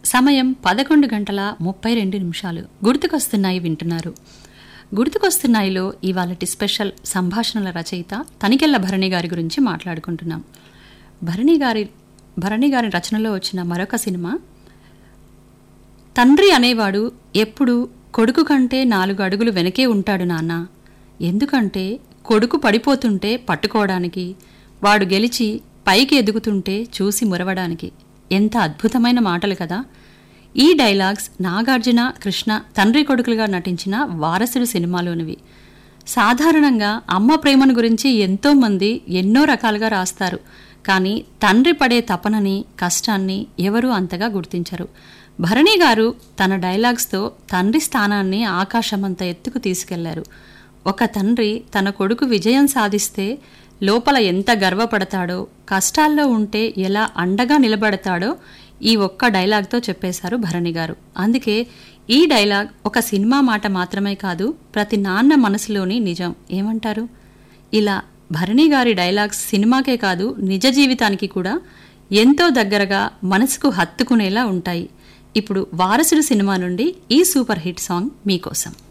సమయం పదకొండు గంటల ముప్పై రెండు నిమిషాలు గుర్తుకొస్తున్నాయి వింటున్నారు గుర్తుకొస్తున్నాయిలో ఇవాళటి స్పెషల్ సంభాషణల రచయిత తనికెళ్ల భరణి గారి గురించి మాట్లాడుకుంటున్నాం భరణి గారి భరణి గారి రచనలో వచ్చిన మరొక సినిమా తండ్రి అనేవాడు ఎప్పుడు కొడుకు కంటే నాలుగు అడుగులు వెనకే ఉంటాడు నాన్న ఎందుకంటే కొడుకు పడిపోతుంటే పట్టుకోవడానికి వాడు గెలిచి పైకి ఎదుగుతుంటే చూసి మురవడానికి ఎంత అద్భుతమైన మాటలు కదా ఈ డైలాగ్స్ నాగార్జున కృష్ణ తండ్రి కొడుకులుగా నటించిన వారసుడు సినిమాలోనివి సాధారణంగా అమ్మ ప్రేమను గురించి ఎంతో మంది ఎన్నో రకాలుగా రాస్తారు కానీ తండ్రి పడే తపనని కష్టాన్ని ఎవరూ అంతగా గుర్తించరు భరణి గారు తన డైలాగ్స్తో తండ్రి స్థానాన్ని ఆకాశమంత ఎత్తుకు తీసుకెళ్లారు ఒక తండ్రి తన కొడుకు విజయం సాధిస్తే లోపల ఎంత గర్వపడతాడో కష్టాల్లో ఉంటే ఎలా అండగా నిలబడతాడో ఈ ఒక్క డైలాగ్తో చెప్పేశారు భరణి గారు అందుకే ఈ డైలాగ్ ఒక సినిమా మాట మాత్రమే కాదు ప్రతి నాన్న మనసులోని నిజం ఏమంటారు ఇలా భరణి గారి డైలాగ్స్ సినిమాకే కాదు నిజ జీవితానికి కూడా ఎంతో దగ్గరగా మనసుకు హత్తుకునేలా ఉంటాయి ఇప్పుడు వారసుడు సినిమా నుండి ఈ సూపర్ హిట్ సాంగ్ మీకోసం